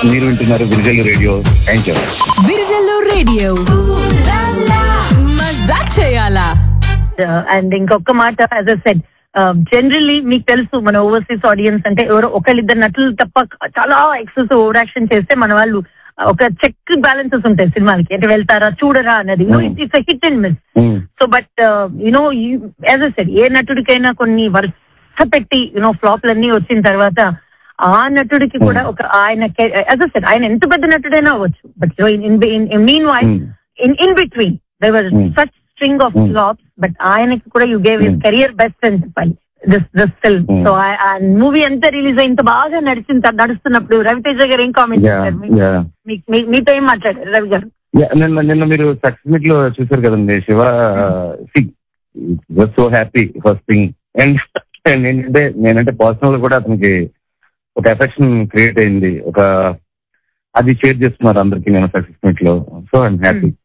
మీరు వింటున్నారు Virijal radio thank you Virijallu radio మజా చేయాలా అండ్ ఇంకొక మాట యాజ్ అ సెడ్ జనరల్లీ మీకు తెలుసు మన ఓవర్సీస్ ఆడియన్స్ అంటే ఎవరో ఒకళ్ళిద్దరు నటులు తప్ప చాలా ఎక్సెస్ ఓవర్ యాక్షన్ చేస్తే మన వాళ్ళు ఒక చెక్ బ్యాలెన్సెస్ ఉంటాయి సినిమాలకి అంటే వెళ్తారా చూడరా అన్నది it's hit and miss so but you know as uh said ఏ నటుడికైనా కొన్ని వరుస పెట్టి యునో ఫ్లాప్లన్నీ వచ్చిన తర్వాత ఆ నటుడికి కూడా ఒక ఆయన యాజ్ అ సెడ్ ఆయన ఎంత పెద్ద నటుడైనా అవ్వచ్చు but meanwhile in in between there were Hmm. Such string of Hmm. Flops but ఆయనకి కూడా you gave his Hmm. Career best అని చెప్పాలి this this film Hmm. So ఆ మూవీ ఎంత రిలీజ్ అయ్యి ఇంత బాగా నడిచిన త- నడుస్తున్నప్పుడు రవితేజ గారు ఏం కామెంట్ యా చేశారు మీ- యా మీ- మీ- మీతో ఏం మాట్లాడారు రవి గారు యా, నిన్న నిన్న మీరు సక్సెస్ మీట్ లో చూసారు కదండి Shiva so happy first thing and ఏంటంటే నేనంటే పర్సనల్ గా కూడా అతనికి ఒక ఎఫెక్షన్ క్రియేట్ అయింది ఒక అది షేర్ చేస్తున్నారు అందరికి నేను సక్సెస్ మీట్ లో సో ఐఎమ్ హ్యాపీ